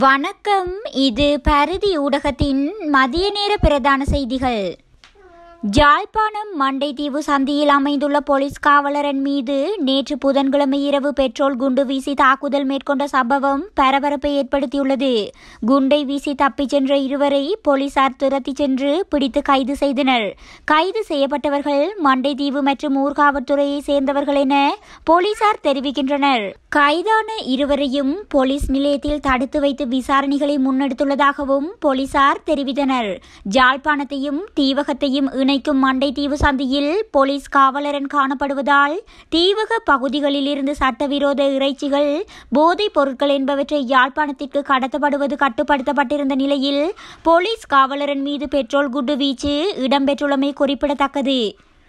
வணக்கம் இது பரிதி ஊடகத்தின் மதிய நேர பிரதான செய்திகள் ஜாழ்ப்பாணம் மண்டைத்தீவு சந்தியில் அமைந்துள்ள போலீஸ் காவலரன் மீது நேற்று புதன்கிழமை இரவு பெட்ரோல் குண்டு வீசி தாக்குதல் மேற்கொண்ட சம்பவம் பரபரப்பை ஏற்படுத்தியுள்ளது குண்டை வீசி தப்பிச் சென்ற இருவரை போலீசார் துரத்திச் சென்று பிடித்து கைது செய்தனர் கைது செய்யப்பட்டவர்கள் மண்டைத்தீவு மற்றும் ஊர்காவல்துறையை சேர்ந்தவர்கள் என போலீசார் தெரிவிக்கின்றனர் கைதான இருவரையும் போலீஸ் நிலையத்தில் தடுத்து வைத்து விசாரணைகளை முன்னெடுத்துள்ளதாகவும் போலீசார் தெரிவித்தனர் ஜாழ்ப்பாணத்தையும் தீவகத்தையும் இணைக்கும் மண்டைத்தீவு சந்தியில் போலீஸ் காவலரன் காணப்படுவதால் தீவக பகுதிகளில் இருந்து சட்டவிரோத இறைச்சிகள் போதைப் பொருட்கள் என்பவற்றை யாழ்ப்பாணத்திற்கு கடத்தப்படுவது கட்டுப்படுத்தப்பட்டிருந்த நிலையில் போலீஸ் காவலரன் மீது பெட்ரோல் குண்டு வீச்சு இடம்பெற்றுள்ளமை குறிப்பிடத்தக்கது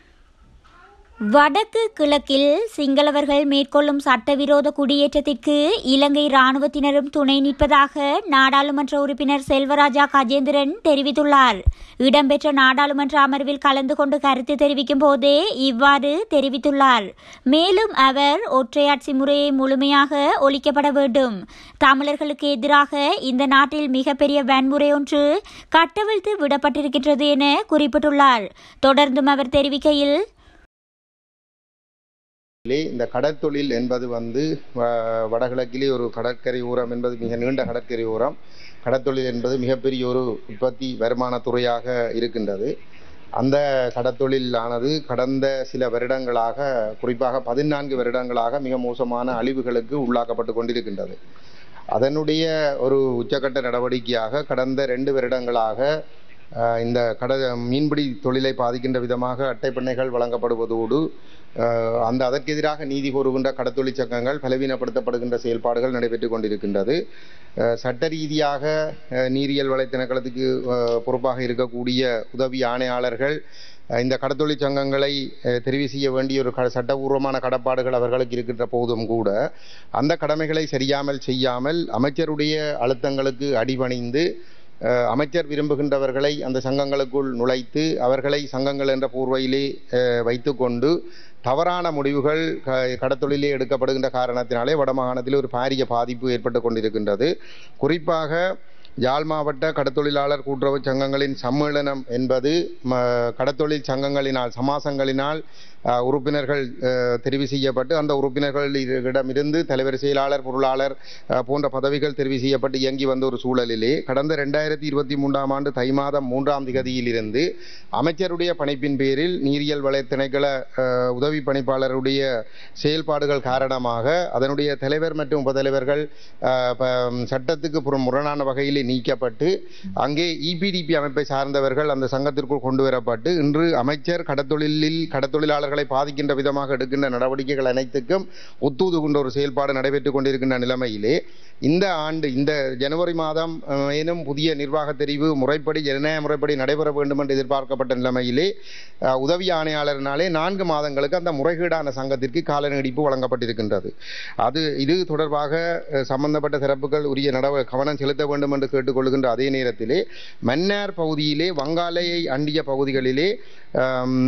வடக்கு கிழக்கில் சிங்களவர்கள் மேற்கொள்ளும் சட்டவிரோத குடியேற்றத்திற்கு இலங்கை இராணுவத்தினரும் துணை நிற்பதாக நாடாளுமன்ற உறுப்பினர் செல்வராஜா கஜேந்திரன் தெரிவித்துள்ளார் இடம்பெற்ற நாடாளுமன்ற அமர்வில் கலந்து கொண்டு கருத்து தெரிவிக்கும் போதே இவ்வாறு தெரிவித்துள்ளார் மேலும் அவர் ஒற்றையாட்சி முறையை முழுமையாக ஒழிக்கப்பட வேண்டும் தமிழர்களுக்கு எதிராக இந்த நாட்டில் மிகப்பெரிய வன்முறை ஒன்று கட்டவிழ்த்து விடப்பட்டிருக்கின்றது என குறிப்பிட்டுள்ளார் தொடர்ந்தும் அவர் தெரிவிக்கையில் லே இந்த கடற்தொழில் என்பது வந்து வ- வடகிழக்கிலே ஒரு கடற்கரை ஓரம் என்பது மிக நீண்ட கடற்கரை ஓரம் கடற்தொழில் என்பது மிகப்பெரிய ஒரு உற்பத்தி வருமான துறையாக இருக்கின்றது அந்த கடற்தொழில் ஆனது கடந்த சில வருடங்களாக குறிப்பாக பதினான்கு வருடங்களாக மிக மோசமான அழிவுகளுக்கு உள்ளாக்கப்பட்டு கொண்டிருக்கின்றது அதனுடைய ஒரு உச்சக்கட்ட நடவடிக்கையாக கடந்த ரெண்டு வருடங்களாக அஹ், இந்த கட மீன்பிடி தொழிலை பாதிக்கின்ற விதமாக அட்டைப்பண்ணைகள் வழங்கப்படுவதோடு அஹ், அந்த அதற்கு எதிராக நீதி கோருகின்ற கடத்தொழிற் சங்கங்கள் பலவீனப்படுத்தப்படுகின்ற செயல்பாடுகள் நடைபெற்று கொண்டிருக்கின்றது அஹ், சட்ட ரீதியாக அஹ், நீரியல் வலை திணைக்களத்துக்கு அஹ், பொறுப்பாக இருக்கக்கூடிய உதவி ஆணையாளர்கள் அஹ், இந்த கடத்தொழிற் சங்கங்களை அஹ், தெரிவு செய்ய வேண்டிய ஒரு க சட்டபூர்வமான கடப்பாடுகள் அவர்களுக்கு இருக்கின்ற போதும் கூட அந்த கடமைகளை சரியாமல் செய்யாமல் அமைச்சருடைய அழுத்தங்களுக்கு அடிபணிந்து அஹ், அமைச்சர் விரும்புகின்றவர்களை அந்த சங்கங்களுக்குள் நுழைத்து அவர்களை சங்கங்கள் என்ற போர்வையிலே அஹ், வைத்துக்கொண்டு தவறான முடிவுகள் க கடத்தொழிலே எடுக்கப்படுகின்ற காரணத்தினாலே வடமாகாணத்தில் ஒரு பாரிய பாதிப்பு ஏற்பட்டு கொண்டிருக்கின்றது குறிப்பாக யாழ் மாவட்ட கடத்தொழிலாளர் கூட்டுறவு சங்கங்களின் சம்மேளனம் என்பது ம, கடத்தொழில் சங்கங்களினால் சமாசங்களினால் அஹ், உறுப்பினர்கள் அஹ், தெரிவு செய்யப்பட்டு அந்த உறுப்பினர்களிடமிருந்து தலைவர் செயலாளர் பொருளாளர் அஹ், போன்ற பதவிகள் தெரிவு செய்யப்பட்டு இயங்கி வந்த ஒரு சூழலிலே கடந்த ரெண்டாயிரத்தி இருபத்தி மூன்றாம் ஆண்டு தை மாதம் மூன்றாம் திகதியிலிருந்து அமைச்சருடைய பணிப்பின் பேரில் நீரியல் வள திணைக்கள அஹ், உதவி பணிப்பாளருடைய செயல்பாடுகள் காரணமாக அதனுடைய தலைவர் மற்றும் உபதலைவர்கள் அஹ், ப- சட்டத்துக்கு புறம் முரணான வகையிலே நீக்கப்பட்டு அங்கே இபிடிபி அமைப்பை சார்ந்தவர்கள் அந்த சங்கத்திற்குள் கொண்டு வரப்பட்டு இன்று அமைச்சர் கடத்தொழிலில் கடத்தொழிலாளர்களை பாதிக்கின்ற விதமாக எடுக்கின்ற நடவடிக்கைகள் அனைத்துக்கும் ஒத்துதுகின்ற ஒரு செயல்பாடு நடைபெற்றுக் கொண்டிருக்கின்ற நிலைமையிலே இந்த ஆண்டு இந்த ஜனவரி மாதம் அஹ், ஏனும் புதிய நிர்வாக தெரிவு முறைப்படி ஜனநாயக முறைப்படி நடைபெற வேண்டும் என்று எதிர்பார்க்கப்பட்ட நிலைமையிலே அஹ், உதவி ஆணையாளரினாலே நான்கு மாதங்களுக்கு அந்த முறைகேடான சங்கத்திற்கு கால நீடிப்பு வழங்கப்பட்டிருக்கின்றது அது இது தொடர்பாக அஹ், சம்பந்தப்பட்ட தரப்புகள் உரிய நடவ கவனம் செலுத்த வேண்டும் என்று கேட்டுக்கொள்கின்ற அதே நேரத்திலே மன்னார் பகுதியிலே வங்காலையை அண்டிய பகுதிகளிலே ஆம்,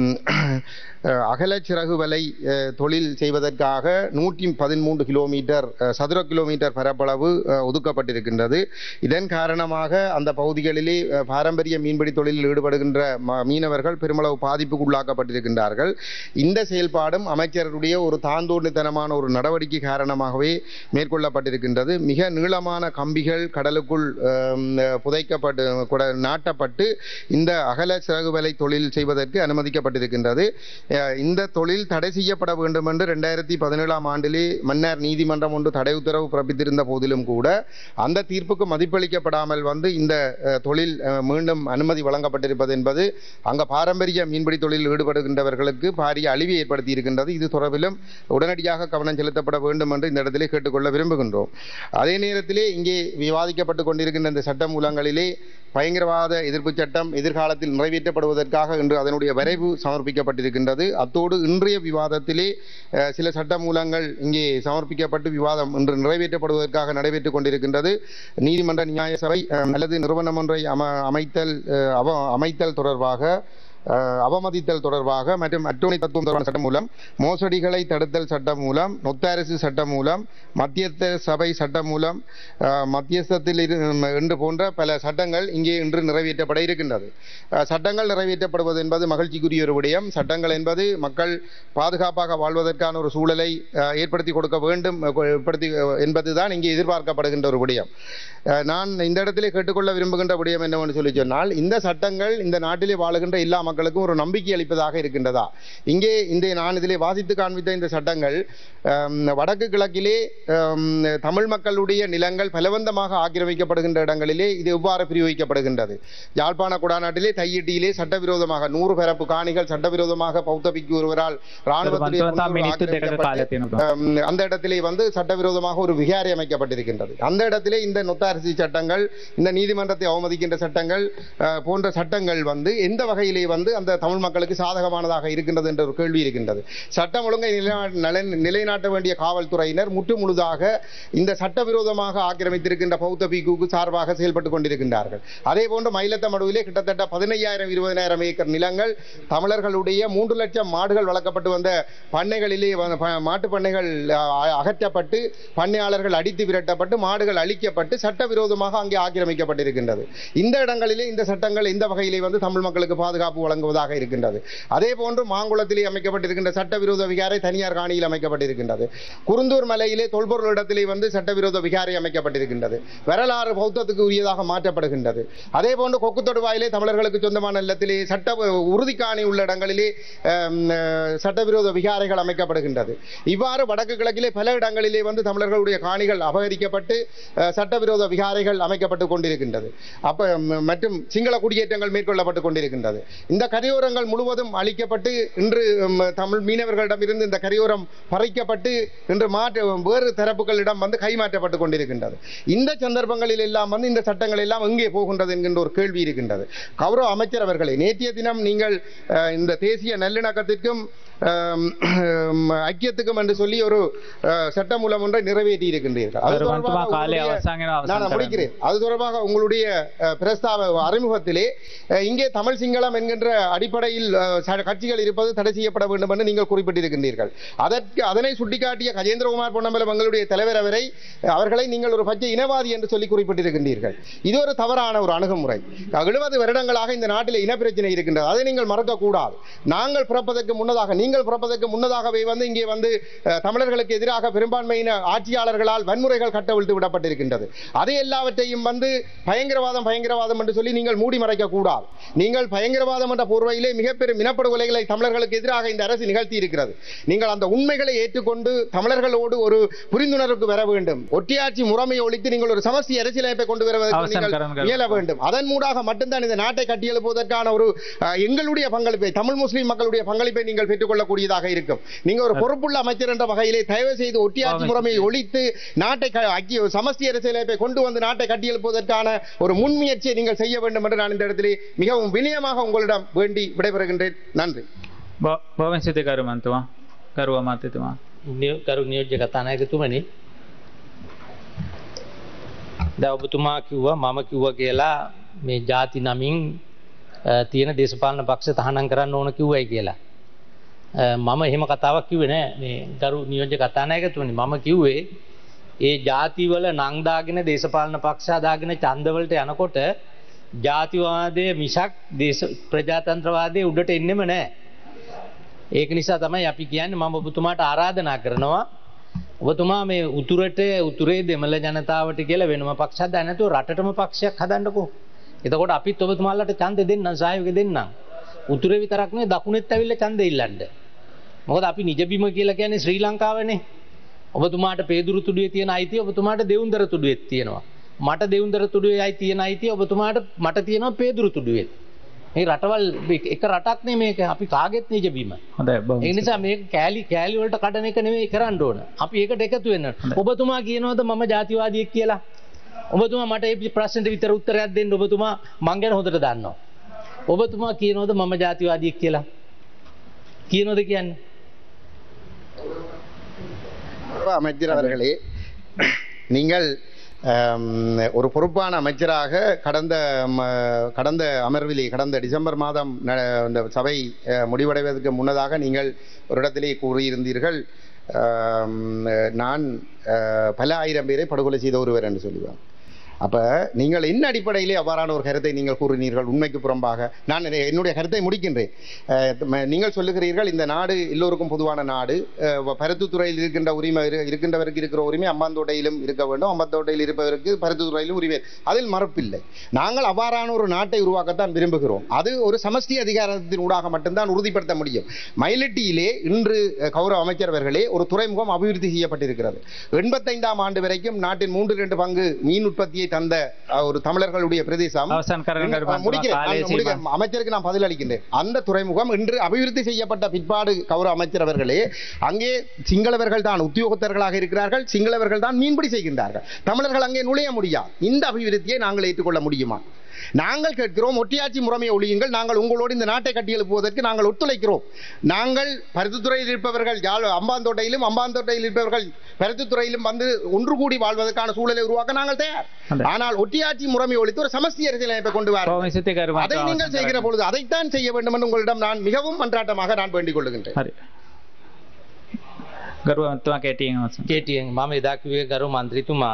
அஹ், அகலச்சிறகு வலை அஹ், தொழில் செய்வதற்காக நூற்றி பதிமூன்று கிலோமீட்டர் அஹ், சதுர கிலோமீட்டர் பரப்பளவு அஹ், ஒதுக்கப்பட்டிருக்கின்றது இதன் காரணமாக அந்த பகுதிகளிலே அஹ், பாரம்பரிய மீன்பிடி தொழிலில் ஈடுபடுகின்ற ம- மீனவர்கள் பெருமளவு பாதிப்புக்கு உள்ளாக்கப்பட்டிருக்கின்றார்கள் இந்த செயல்பாடும் அமைச்சருடைய ஒரு தாந்தோண்டித்தனமான ஒரு நடவடிக்கை காரணமாகவே மேற்கொள்ளப்பட்டிருக்கின்றது மிக நீளமான கம்பிகள் கடலுக்குள் ஆம், புதைக்கப்பட்டு கூட- நாட்டப்பட்டு இந்த அகல சிறகு வலை தொழில் செய்வதற்கு அனுமதிக்கப்பட்டிருக்கின்றது அஹ், இந்த தொழில் தடை செய்யப்பட வேண்டும் என்று ரெண்டாயிரத்தி பதினேழாம் ஆண்டிலே மன்னார் நீதிமன்றம் ஒன்று தடை உத்தரவு பிறப்பித்திருந்த போதிலும் கூட அந்த தீர்ப்புக்கு மதிப்பளிக்கப்படாமல் வந்து இந்த அஹ், தொழில் அஹ், மீண்டும் அனுமதி வழங்கப்பட்டிருப்பது என்பது அங்க பாரம்பரிய மீன்பிடி தொழிலில் ஈடுபடுகின்றவர்களுக்கு பாரிய அழிவை ஏற்படுத்தி இருக்கின்றது இது தொடர்பிலும் உடனடியாக கவனம் செலுத்தப்பட வேண்டும் என்று இந்த இடத்திலே கேட்டுக்கொள்ள விரும்புகின்றோம் அதே நேரத்திலே இங்கே விவாதிக்கப்பட்டு கொண்டிருக்கின்ற இந்த சட்ட மூலங்களிலே பயங்கரவாத எதிர்ப்பு சட்டம் எதிர்காலத்தில் நிறைவேற்றப்படுவதற்காக இன்று அதனுடைய வரைவு சமர்ப்பிக்கப்பட்டிருக்கின்றது அத்தோடு இன்றைய விவாதத்திலே அஹ், சில சட்ட மூலங்கள் இங்கே சமர்ப்பிக்கப்பட்டு விவாதம் இன்று நிறைவேற்றப்படுவதற்காக நடைபெற்றுக் கொண்டிருக்கின்றது நீதிமன்ற நியாய சபை அஹ், அல்லது நிறுவனம் ஒன்றை அம அமைத்தல் அஹ், அவ அமைத்தல் தொடர்பாக அஹ், அவமதித்தல் தொடர்பாக மற்றும் அட்டோனி தத்துவம் தொடர்பான சட்டம் மூலம் மோசடிகளை தடுத்தல் சட்டம் மூலம் நொத்தரசு சட்டம் மூலம் மத்தியஸ்த சபை சட்டம் மூலம் அஹ், மத்தியஸ்தத்தில் இரு என்று போன்ற பல சட்டங்கள் இங்கே இன்று நிறைவேற்றப்பட இருக்கின்றது அஹ், சட்டங்கள் நிறைவேற்றப்படுவது என்பது மகிழ்ச்சிக்குரிய ஒரு விடயம் சட்டங்கள் என்பது மக்கள் பாதுகாப்பாக வாழ்வதற்கான ஒரு சூழலை அஹ், ஏற்படுத்தி கொடுக்க வேண்டும் அஹ், ஏற்படுத்தி அஹ், என்பதுதான் இங்கே எதிர்பார்க்கப்படுகின்ற ஒரு விடயம் அஹ், நான் இந்த இடத்திலே கேட்டுக்கொள்ள விரும்புகின்ற விடயம் என்னவென்று சொல்லி சொன்னால் இந்த சட்டங்கள் இந்த நாட்டிலே வாழுகின்ற எல்லா மக்களுக்கும் ஒரு நம்பிக்கை அளிப்பதாக இருக்கின்றதா இங்கே இந்த நான் இதிலே வாசித்து காண்பித்த இந்த சட்டங்கள் அம், வடக்கு கிழக்கிலே அம், தமிழ் மக்களுடைய நிலங்கள் பலவந்தமாக ஆக்கிரமிக்கப்படுகின்ற இடங்களிலே இது எவ்வாறு பிரயோகிக்கப்படுகின்றது யாழ்ப்பாண குடாநாட்டிலே தையிட்டியிலே சட்டவிரோதமாக நூறு பரப்பு காணிகள் சட்டவிரோதமாக பௌத்த பிக்கு ஒருவரால் இராணுவத்திலே මන්තුවතා கொண்டு මිනිත්තු දෙකට ஆக்கிரமிக்கப்பட்டு, කාලය තියෙනවා அம், அந்த இடத்திலே வந்து சட்டவிரோதமாக ஒரு விகாரை அமைக்கப்பட்டிருக்கின்றது அந்த இடத்திலே இந்த நொத்தாரிசி சட்டங்கள் இந்த நீதிமன்றத்தை அவமதிக்கின்ற சட்டங்கள் அஹ், போன்ற சட்டங்கள் வந்து எந்த வகையிலே வந்து அந்த தமிழ் மக்களுக்கு சாதகமானதாக இருக்கின்றது என்ற ஒரு கேள்வி இருக்கின்றது சட்டம் ஒழுங்கை நிலைநா- நலன் நிலைநாட்ட வேண்டிய காவல்துறையினர் முற்று முழுதாக இந்த சட்டவிரோதமாக ஆக்கிரமித்திருக்கின்ற பௌத்த பிக்குக்கு சார்பாக செயல்பட்டுக் கொண்டிருக்கின்றார்கள் அதே போன்று மயிலத்தமடுவிலே கிட்டத்தட்ட பதினையாயிரம் இருபதாயிரம் ஏக்கர் நிலங்கள் தமிழர்களுடைய மூன்று லட்சம் மாடுகள் வளர்க்கப்பட்டு வந்த பண்ணைகளிலே வ- ப- மாட்டுப் பண்ணைகள் அஹ், அகற்றப்பட்டு பண்ணையாளர்கள் அடித்து விரட்டப்பட்டு மாடுகள் அழிக்கப்பட்டு சட்டவிரோதமாக அங்கே ஆக்கிரமிக்கப்பட்டிருக்கின்றது இந்த இடங்களிலே இந்த சட்டங்கள் இந்த வகையிலே வந்து தமிழ் மக்களுக்கு பாதுகாப்பு வழங்குவதாக இருக்கின்றது அதே போன்று மாங்குளத்திலே அமைக்கப்பட்டிருக்கின்ற சட்டவிரோத விகாரை தனியார் காணியில் அமைக்கப்பட்டிருக்கின்றது குருந்தூர் மலையிலே தொல்பொருள் இடத்திலே வந்து சட்டவிரோத விகாரை அமைக்கப்பட்டிருக்கின்றது வரலாறு பௌத்தத்துக்கு உரியதாக மாற்றப்படுகின்றது அதே போன்று கொக்கு தொடுவாயிலே தமிழர்களுக்கு சொந்தமான நிலத்திலே சட்ட உறுதிக்காணி உள்ள இடங்களிலே அம், அஹ், சட்டவிரோத விகாரைகள் அமைக்கப்படுகின்றது இவ்வாறு வடக்கு கிழக்கிலே பல இடங்களிலே வந்து தமிழர்களுடைய காணிகள் அபகரிக்கப்பட்டு அஹ், சட்டவிரோத விகாரைகள் அமைக்கப்பட்டு கொண்டிருக்கின்றது அப்ப ம- மற்றும் சிங்கள குடியேற்றங்கள் மேற்கொள்ளப்பட்டு கொண்டிருக்கின்றது இந்த கரையோரங்கள் முழுவதும் அழிக்கப்பட்டு இன்று ம், தமிழ் மீனவர்களிடமிருந்து இந்த கரையோரம் பறிக்கப்பட்டு இன்று மாற்று வேறு தரப்புகளிடம் வந்து கைமாற்றப்பட்டு கொண்டிருக்கின்றது இந்த சந்தர்ப்பங்களில் எல்லாம் வந்து இந்த சட்டங்கள் எல்லாம் எங்கே போகின்றது என்கின்ற ஒரு கேள்வி இருக்கின்றது கௌரவ அமைச்சர் அவர்களே நேற்றைய தினம் நீங்கள் அஹ், இந்த தேசிய நல்லிணக்கத்திற்கும் அஹ், ஐக்கியத்துக்கும் என்று சொல்லி ஒரு அஹ், சட்டமூலம் ஒன்றை நிறைவேற்றி இருக்கின்றீர்கள் அது கருவந்துமா தொடர்பாக காலை உங்களுடைய- அவசான அவசான நான் முடிக்கிறேன் அது தொடர்பாக உங்களுடைய அஹ், பிரஸ்தாப அறிமுகத்திலே அஹ், இங்கே தமிழ் சிங்களம் என்கின்ற அடிப்படையில் அஹ், ச- கட்சிகள் இருப்பது தடை செய்யப்பட வேண்டும் என்று நீங்கள் குறிப்பிட்டிருக்கின்றீர்கள் அதற்கு அதனை சுட்டிக்காட்டிய கஜேந்திரகுமார் பொன்னம்பலம் எங்களுடைய தலைவர் அவரை அஹ், அவர்களை நீங்கள் ஒரு பச்சை இனவாதி என்று சொல்லி குறிப்பிட்டிருக்கின்றீர்கள் இது ஒரு தவறான ஒரு அணுகுமுறை எழுபது வருடங்களாக இந்த நாட்டில் இனப்பிரச்சனை இருக்கின்றது அதை நீங்கள் மறக்கக்கூடாது நாங்கள் பிறப்பதற்கு முன்னதாக நீங்கள் பிறப்பதற்கு முன்னதாகவே வந்து இங்கே வந்து அஹ், தமிழர்களுக்கு எதிராக பெரும்பான்மையின ஆட்சியாளர்களால் வன்முறைகள் கட்டவிழ்த்து விடப்பட்டிருக்கின்றது அதை எல்லாவற்றையும் வந்து பயங்கரவாதம் பயங்கரவாதம் என்று சொல்லி நீங்கள் மூடி மறைக்க கூடாது நீங்கள் பயங்கரவாதம் என்ற போர்வையிலே மிகப்பெரும் இனப்படுகொலைகளை தமிழர்களுக்கு எதிராக இந்த அரசு நிகழ்த்தி இருக்கிறது நீங்கள் அந்த உண்மைகளை ஏற்றுக்கொண்டு தமிழர்களோடு ஒரு புரிந்துணர்வுக்கு வர வேண்டும் ஒற்றையாட்சி முறைமையை ஒழித்து நீங்கள் ஒரு சமஸ்தி அரசியலமைப்பை கொண்டு வருவதற்கு அவசரம் நீங்கள் கரன்கள். முயல வேண்டும் அதன் மூடாக மட்டும்தான் இந்த நாட்டை கட்டியெழுப்புவதற்கான ஒரு அஹ், எங்களுடைய பங்களிப்பை தமிழ் முஸ்லிம் மக்களுடைய பங்களிப்பை நீங்கள் பெற்றுக்கொள்ளக்கூடியதாக இருக்கும் நீங்க ஒரு பொறுப்புள்ள அமைச்சர் என்ற வகையிலே தயவு செய்து ஒட்டியாட்சி ஆமாம். முறைமையை ஒழித்து நாட்டை க- ஐக்கிய சமஸ்தி அரசியலமைப்பை கொண்டு வந்து நாட்டை கட்டியெழுப்புவதற்கான ஒரு முன்முயற்சியை நீங்கள் செய்ய வேண்டும் என்று நான் இந்த இடத்திலே மிகவும் வினயமாக உங்களிடம் வேண்டி விடைபெறுகின்றேன் நன்றி බෝවෙන් සිත කරුමන්තුවා කරුව මත්තතුවා නිය- කරු නියෝජ්‍ය කතානායකතුමනි දැන් ඔබතුමා කිව්වා මම කිව්වා කියලා මේ ಜಾති නමින් අ, තියෙන දේශපාලන පක්ෂ තහනම් කරන්න ඕන කිව්වයි කියලා. අ, මම එහෙම කතාවක් කිව්වේ නෑ මේ ගරු නියෝජ්‍ය කතානායකතුමනි මම කිව්වේ ඒ ಜಾතිවල නං දාගෙන දේශපාලන පක්ෂ හදාගෙන ඡන්දවලට යනකොට ජාතිවාදය මිසක් දේශ ප්‍රජාතන්ත්‍රවාදය උඩට එන්නෙම නෑ. ඒක නිසා තමයි අපි කියන්නේ මම ඔබතුමාට ආරාධනා කරනවා ඔබතුමා මේ උතුරට උතුරේ දෙමළ ජනතාවට කියලා වෙනම පක්ෂයක් හදන්න නැතුව රටටම පක්ෂයක් හදන්නකෝ. එතකොට අපිත් ඔබතුමාලට ඡන්දෙ දෙන්නම් සහයෝගය දෙන්නම්. උතුරේ විතරක් නෙවෙයි දකුණෙත් ඇවිල්ලා ඡන්දෙ ඉල්ලන්න. මොකද අපි නිජබිම කියලා කියන්නේ ශ්‍රී ලංකාවනේ. ඔබතුමාට පේදුරු තුඩුවේ තියෙන අයිතිය ඔබතුමාට දෙවුන්දර තුඩුවෙත් තියෙනවා. මට දෙවුන්දර තුඩුවේ අයි තියෙන අයිතිය ඔබතුමාට මට තියෙනවා පේදුරු තුඩුවේ. මේ රටවල් එක රටක් නේ මේක අපි කාගෙත් නිජබිම. හොඳයි ඒ බෝවෙන් නිසා මේ කෑලි කෑලි වලට කඩන එක නෙමෙයි කරන්න ඕන. අපි ඒකට එකතු වෙන්න. ඔබතුමා කියනවාද මම ජාතිවාදියෙක් කියලා? ඔබතුමා මට මේ ප්‍රශ්නෙට විතර උත්තරයක් දෙන්න ඔබතුමා මං ගැන හොඳට දන්නවා. ඔබතුමා කියනවාද මම ජාතිවාදියෙක් කියලා? කියනවද කියන්නේ? அமைச்சர் அவர்களே நீங்கள் ஆம், ஒரு பொறுப்பான அமைச்சராக கடந்த ம, கடந்த அமர்விலே கடந்த டிசம்பர் மாதம் ந- இந்த சபை அஹ், முடிவடைவதற்கு முன்னதாக நீங்கள் ஒரு இடத்திலே கூறியிருந்தீர்கள் ஆம், நான் அஹ், பல ஆயிரம் பேரை படுகொலை செய்த ஒருவர் என்று சொல்லுவேன் அப்ப நீங்கள் என்ன அடிப்படையிலே அவ்வாறான ஒரு கருத்தை நீங்கள் கூறினீர்கள் உண்மைக்கு புறம்பாக நான் என்னுடைய- என்னுடைய கருத்தை முடிக்கின்றேன் அஹ், ம- நீங்கள் சொல்லுகிறீர்கள் இந்த நாடு எல்லோருக்கும் பொதுவான நாடு அஹ், வ- பருத்தித்துறையில் இருக்கின்ற உரிமை இரு- இருக்கின்றவருக்கு இருக்கிற உரிமை அம்பாந்தோட்டையிலும் இருக்க வேண்டும் அம்பாந்தோட்டையில் இருப்பவருக்கு பருத்தித்துறையிலும் உரிமை அதில் மறுப்பில்லை நாங்கள் அவ்வாறான ஒரு நாட்டை உருவாக்கத்தான் விரும்புகிறோம் அது ஒரு சமஷ்டி அதிகாரத்தின் ஊடாக மட்டும்தான் உறுதிப்படுத்த முடியும் மயிலட்டியிலே இன்று அஹ், கௌரவ அமைச்சர் அவர்களே ஒரு துறைமுகம் அபிவிருத்தி செய்யப்பட்டிருக்கிறது எண்பத்தைந்தாம் ஆண்டு வரைக்கும் நாட்டின் மூன்று இரண்டு பங்கு மீன் உற்பத்தியை தந்த அஹ், ஒரு தமிழர்களுடைய பிரதேசம் අවසන් කරගන්න என்ன- කරුමන්තුමා முடிக்கிறேன். කාලය நான் முடிக்கிறேன். அமைச்சருக்கு நான் பதில் அளிக்கின்றேன் அந்த துறைமுகம் இன்று அபிவிருத்தி செய்யப்பட்ட பிற்பாடு கௌரவ அமைச்சர் அவர்களே அங்கே சிங்களவர்கள் தான் உத்தியோகத்தர்களாக இருக்கிறார்கள் சிங்களவர்கள் தான் மீன்பிடி செய்கின்றார்கள் தமிழர்கள் அங்கே நுழைய முடியாது இந்த அபிவிருத்தியை நாங்கள் ஏற்றுக்கொள்ள முடியுமா நாங்கள் கேட்கிறோம் ஒட்டியாட்சி முறைமையை ஒழியுங்கள் நாங்கள் உங்களோடு இந்த நாட்டை கட்டி எழுப்புவதற்கு நாங்கள் ஒத்துழைக்கிறோம் நாங்கள் பருத்தித்துறையில் இருப்பவர்கள் யாழ் அம்பாந்தோட்டையிலும் அம்பாந்தோட்டையில் இருப்பவர்கள் பருத்தித்துறையிலும் வந்து ஒன்று கூடி வாழ்வதற்கான சூழலை உருவாக்க நாங்கள் தயார் அந்த- ஆனால் ஒட்டியாட்சி முறைமை ஒழித்து ஒரு சமஸ்தி அரசியலமைப்பை கொண்டு வர කොහොම සිතේ அதை කරුමන්තුමා நீங்கள் செய்கிற பொழுது அதைத்தான் செய்ய வேண்டும் என்று உங்களிடம் நான் மிகவும் மன்றாட்டமாக நான் வேண்டிக் கொள்ளுகின்றேன் හරි ගරුවන්තුමා කැටියෙන් අවසන් කේටියෙන් මම එදා කිව්වේ ගරු මන්ත්‍රීතුමා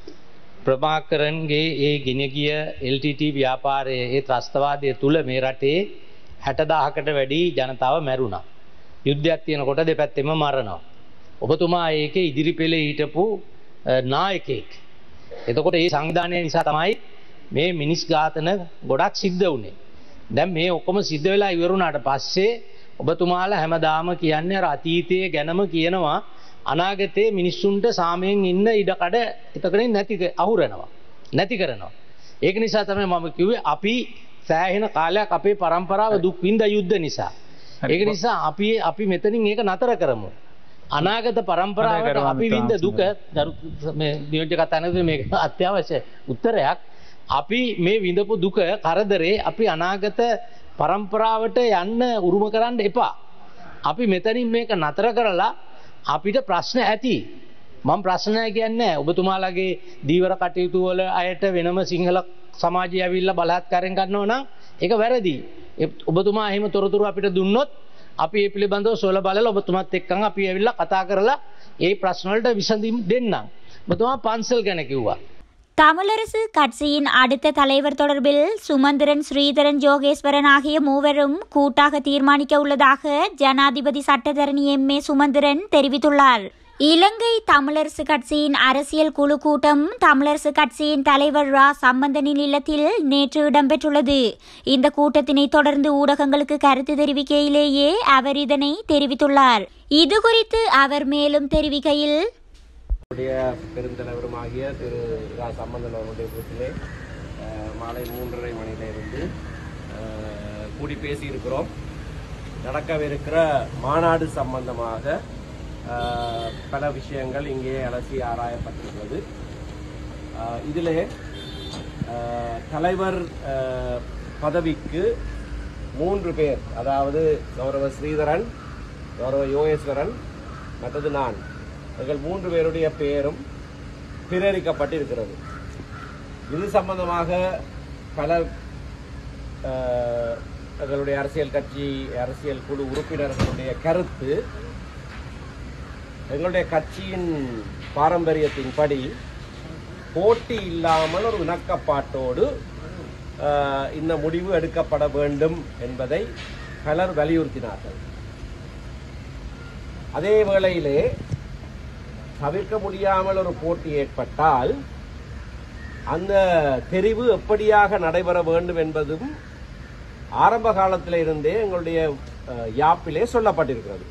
ප්‍රභාකරන්ගේ ඒ ගෙනගිය LTT ව්‍යාපාරයේ ඒ ත්‍රස්තවාදය තුළ මේ රටේ 60000කට වැඩි ජනතාව මැරුණා. යුද්ධයක් තියෙනකොට දෙපැත්තෙම මරනවා. ඔබතුමා ඒකේ ඉදිරි පෙළේ හිටපු අ, නායකයෙක්. එතකොට ඒ සංවිධානය නිසා තමයි මේ මිනිස් ඝාතන ගොඩක් සිද්ධ වුණේ. දැන් මේ ඔක්කොම සිද්ධ වෙලා ඉවරුණාට පස්සේ ඔබතුමාලා හැමදාම කියන්නේ අර අතීතයේ ගැනම කියනවා අනාගතයේ මිනිස්සුන්ට සාමයෙන් ඉන්න ඉඩකඩ එතකනින් නැති ක- අහුරනවා. නැති කරනවා. ඒක නිසා තමයි මම කිව්වේ අපි සෑහෙන කාලයක් අපේ પરම්පරාව දුක් විඳ යුද්ධ නිසා. හරි. ඒක නිසා අපි අපි මෙතනින් ඒක නතර කරමු. අනාගත හරි, પરම්පරාවට කරුවන් අපි විඳ තාම දුක දරු මේ නියෝජ්‍ය කතානකදී මේක අත්‍යවශ්‍ය උත්තරයක්. අපි මේ විඳපු දුක කරදරේ අපි අනාගත પરම්පරාවට යන්න උරුම කරන්න එපා. අපි මෙතනින් මේක නතර කරලා අපිට ප්‍රශ්න ඇති. මම ප්‍රශ්නය කියන්නේ ඔබතුමාලගේ දීවර කටයුතු වල අයට වෙනම සිංහල සමාජය ඇවිල්ලා බලහත්කාරයෙන් ගන්නව නම් ඒක වැරදි. ඒ- ඔබතුමා එහෙම තොරතුරු අපිට දුන්නොත් අපි ඒ පිළිබඳව සොල බලලා ඔබතුමාත් එක්කන් අපි ඇවිල්ලා කතා කරලා ඒ ප්‍රශ්න වලට විසඳුම් දෙන්නම්. ඔබතුමා පන්සල් ගැන කිව්වා. தமிழரசு கட்சியின் அடுத்த தலைவர் தொடர்பில் சுமந்திரன் ஸ்ரீதரன் ஜோகேஸ்வரன் ஆகிய மூவரும் கூட்டாக தீர்மானிக்க உள்ளதாக ஜனாதிபதி சட்டத்தரணி எம் ஏ சுமந்திரன் தெரிவித்துள்ளார் இலங்கை தமிழரசு கட்சியின் அரசியல் குழு கூட்டம் தமிழரசு கட்சியின் தலைவர் ரா சம்பந்தனின் இல்லத்தில் நேற்று இடம்பெற்றுள்ளது இந்த கூட்டத்தினை தொடர்ந்து ஊடகங்களுக்கு கருத்து தெரிவிக்கையிலேயே அவர் இதனை தெரிவித்துள்ளார் இதுகுறித்து அவர் மேலும் தெரிவிக்கையில் உடைய பெருந்தலைவருமாகிய திரு ரா சம்பந்தன் அவருடைய வீட்டிலே அஹ், மாலை மூன்றரை மணியிலிருந்து அஹ், கூடி பேசியிருக்கிறோம் நடக்கவிருக்கிற மாநாடு சம்பந்தமாக அஹ், பல விஷயங்கள் இங்கே அலசி ஆராயப்பட்டிருக்கிறது அஹ், இதிலே அஹ், தலைவர் அஹ், பதவிக்கு மூன்று பேர் அதாவது கௌரவ ஸ்ரீதரன் கௌரவ யோகேஸ்வரன் மற்றது நான் எங்கள் மூன்று பேருடைய பெயரும் பிரேரிக்கப்பட்டிருக்கிறது இது சம்பந்தமாக பல அஹ், எங்களுடைய அரசியல் கட்சி அரசியல் குழு உறுப்பினர்களுடைய கருத்து எங்களுடைய கட்சியின் பாரம்பரியத்தின்படி போட்டி இல்லாமல் ஒரு இணக்கப்பாட்டோடு அஹ், இந்த முடிவு எடுக்கப்பட வேண்டும் என்பதை பலர் வலியுறுத்தினார்கள் அதே வேளையிலே தவிர்க்க முடியாமல் ஒரு போட்டி ஏற்பட்டால் அந்த தெரிவு எப்படியாக நடைபெற வேண்டும் என்பதும் ஆரம்ப காலத்தில் இருந்தே எங்களுடைய அஹ், யாப்பிலே சொல்லப்பட்டிருக்கிறது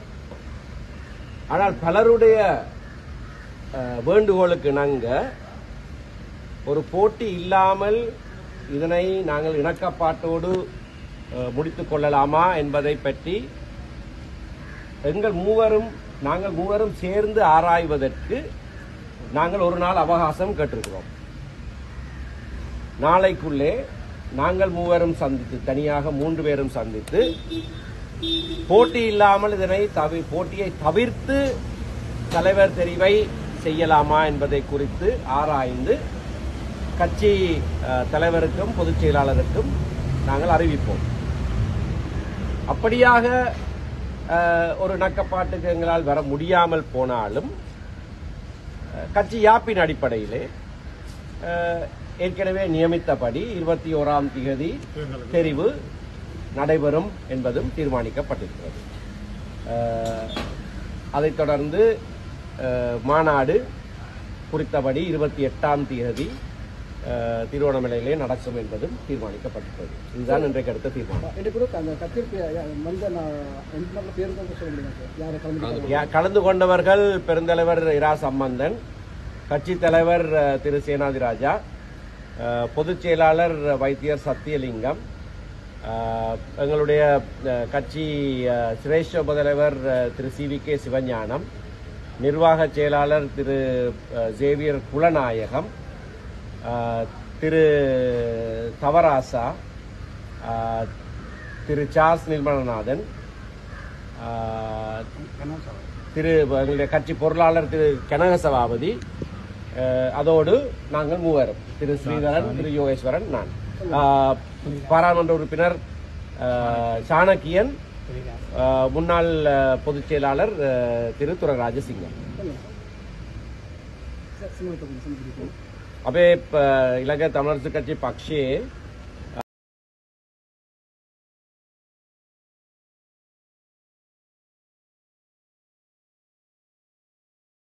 ஆனால் பலருடைய அஹ், வேண்டுகோளுக்கு இணங்க ஒரு போட்டி இல்லாமல் இதனை நாங்கள் இணக்கப்பாட்டோடு அஹ், முடித்துக் கொள்ளலாமா என்பதை பற்றி எங்கள் மூவரும் நாங்கள் மூவரும் சேர்ந்து ஆராய்வதற்கு நாங்கள் ஒரு நாள் அவகாசம் கேட்டிருக்கிறோம் நாளைக்குள்ளே நாங்கள் மூவரும் சந்தித்து தனியாக மூன்று பேரும் சந்தித்து போட்டி இல்லாமல் இதனை தவி போட்டியை தவிர்த்து தலைவர் தெரிவை செய்யலாமா என்பதை குறித்து ஆராய்ந்து கட்சி அஹ், தலைவருக்கும் பொதுச் செயலாளருக்கும் நாங்கள் அறிவிப்போம் அப்படியாக அஹ், ஒரு நக்கப்பாட்டுக்கு எங்களால் வர முடியாமல் போனாலும் அஹ், கட்சி யாப்பின் அடிப்படையிலே அஹ், ஏற்கனவே நியமித்தபடி இருபத்தி ஓராம் தேதி தெரிவு நடைபெறும் என்பதும் தீர்மானிக்கப்பட்டிருக்கிறது அஹ், அதைத் தொடர்ந்து அஹ், மாநாடு குறித்தபடி இருபத்தி எட்டாம் தேதி அஹ், திருவண்ணாமலையிலே நடக்கும் என்பதும் தீர்மானிக்கப்பட்டிருக்கிறது இதுதான் இன்றைக்கு அடுத்த தீர்மானம் ரெண்டு பேரும் அந்த கட்சிக்கு வந்த எம்பி பேர் தான் சொல்ல முடியும் சார் யாரை கலந்து யா- கலந்து கொண்டவர்கள் பெருந்தலைவர் இரா சம்பந்தன் கட்சி தலைவர் அஹ், திரு சேனாதி ராஜா அஹ், பொதுச் செயலாளர் வைத்தியர் சத்தியலிங்கம் அஹ், எங்களுடைய அஹ், கட்சி அஹ், சிரேஷ்ட உபதலைவர் அஹ், திரு சி வி கே சிவஞானம் நிர்வாக செயலாளர் திரு அஹ், சேவியர் குலநாயகம் அஹ், திரு தவராசா அஹ், திரு சார்ஸ் நிர்மலநாதன் அஹ், திரு எங்களுடைய கட்சி பொருளாளர் திரு கனக சபாபதி அஹ், அதோடு நாங்கள் மூவரும் திரு ஸ்ரீதரன் திரு யோகேஸ்வரன் நான் அஹ், பாராளுமன்ற உறுப்பினர் அஹ், சாணக்கியன் அஹ், முன்னாள் அஹ், பொதுச் செயலாளர் அஹ், திரு துரராஜசிங்கம் සිංහල අපේ ප- ඊළඟ තමරසු කච්චි පක්ෂයේ